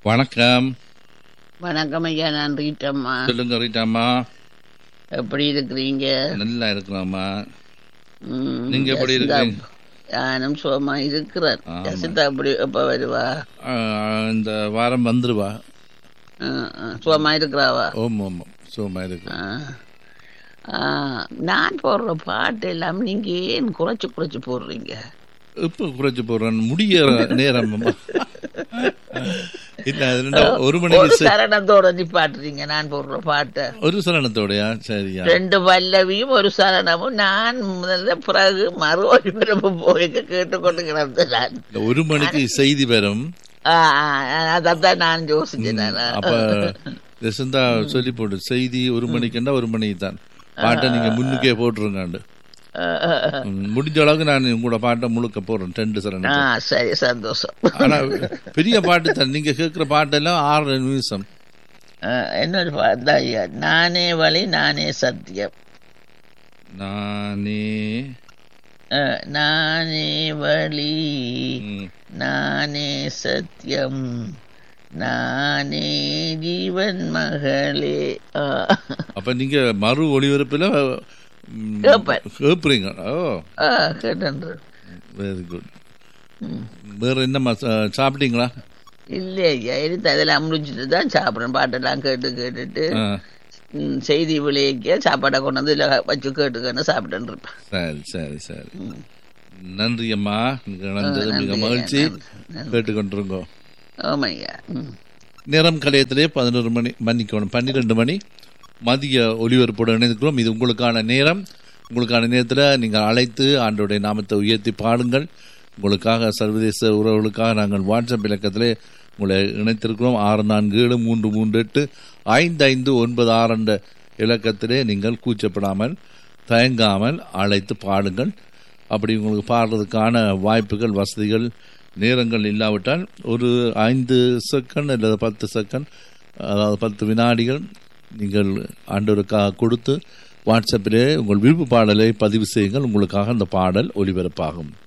வணக்கம் வணக்கம் ஐயா நான் ரீட்டம்மா சொல்லுங்க ரீட்டாம்மா எப்படி இருக்கிறீங்க நல்லா இருக்கிறோம்மா ம், நீங்க எப்படி யசிதா, இருக்கீங்க? நானும் சுகமா இருக்கிறேன் ஆமா. யசிதா எப்படி எப்ப வருவா ஆ, இந்த வாரம் வந்துருவா ஆ, ஆ, சுகமா இருக்கிறாவா ஓம் ஓம் சுகமா இருக்கு ஆ. ஆ, நான் போடுற பாட்டு எல்லாம் நீங்க ஏன் குறைச்சு குறைச்சு போடுறீங்க இப்ப குறைச்சு போடுறேன் முடிய நேரம் அம்மா. இல்ல அது ரெண்டா ஒரு ஒரு மணிக்கு செ- சரணத்தோட நிப்பாட்டுறீங்க நான் போடுற பாட்டை ஒரு சலனத்தோடயா சரியா ரெண்டு பல்லவியும் ஒரு சரணமும் நான் முதல்ல பிறகு மறு ஒளிபரப்பு போய் கேட்டுக்கொண்டு கிடந்தேன் நான் இந்த ஒரு மணிக்கு செய்தி வரும் ஆ, ஆ, அதான் நான் யோசிச்சேன் நான். அப்ப ஜெசந்தா சொல்லி போடு செய்தி ஒரு மணிக்குன்னா ஒரு மணிக்கு தான் பாட்டை நீங்க முன்னுக்கே போட்டுருங்காண்டு ஆ, ஆ, ஆ. ம், முடிஞ்ச அளவுக்கு நான் உங்களோட பாட்டை முழுக்க போடுறேன் ரெண்டு ஆ சரணம் சரி சந்தோஷம் ஆனா பெரிய பாட்டு தான் நீங்க கேட்கிற பாட்டெல்லாம் ஆறு நிமிஷம் ஆ, இன்னொரு பாட்டு தான் ஐயா நானே வழி நானே சத்தியம் நானே ஆ, நானே வழி ம், நானே சத்தியம் நானே ஜீவன் மகளே ஆ. அப்ப நீங்க மறு ஒளிபரப்புல ம், கேட்பேன். கேட்பீங்க ஓ ஆ கேட்டு வெரி குட் வேற என்னம்மா சா- சாப்பிட்டீங்களா இல்லை ஐயா எடுத்து அதெல்லாம் முடிச்சுட்டு தான் சாப்பிட்றேன் பாட்டெல்லாம் கேட்டு கேட்டுட்டு ஆ, ம், செய்தி விளைவிக்க சாப்பாடை கொண்டு வந்து இதில் வச்சு கேட்டுக்கன்னு சாப்பிட்டுன்னு இருப்பேன் சரி சரி சரி நன்றி அம்மா நீங்க இணைந்தது மிக நன்றி, மகிழ்ச்சி நன்றி. கேட்டுக்கொண்டிருங்கோ ஆமாய்யா ம் நேரம் கலையத்திலே பதினோரு மணி மன்னிக்கணும் பன்னிரெண்டு மணி மதிய ஒலிபரப்போடு இணைந்திருக்கிறோம் இது உங்களுக்கான நேரம் உங்களுக்கான நேரத்தில் நீங்கள் அழைத்து ஆண்டோடைய நாமத்தை உயர்த்தி பாடுங்கள் உங்களுக்காக சர்வதேச உறவுகளுக்காக நாங்கள் வாட்ஸ்அப் இலக்கத்திலே உங்களை இணைத்திருக்கிறோம் ஆறு நான்கு ஏழு மூன்று மூன்று எட்டு ஐந்து ஐந்து ஒன்பது ஆறு என்ற இலக்கத்திலே நீங்கள் கூச்சப்படாமல் தயங்காமல் அழைத்து பாடுங்கள் அப்படி உங்களுக்கு பாடுறதுக்கான வாய்ப்புகள் வசதிகள் நேரங்கள் இல்லாவிட்டால் ஒரு ஐந்து செகண்ட் அல்லது பத்து செகண்ட் அதாவது பத்து வினாடிகள் நீங்கள் ஆண்டவருக்காக கொடுத்து வாட்ஸ்அப்பிலே உங்கள் விருப்ப பாடலை பதிவு செய்யுங்கள் உங்களுக்காக அந்த பாடல் ஒலிபரப்பாகும்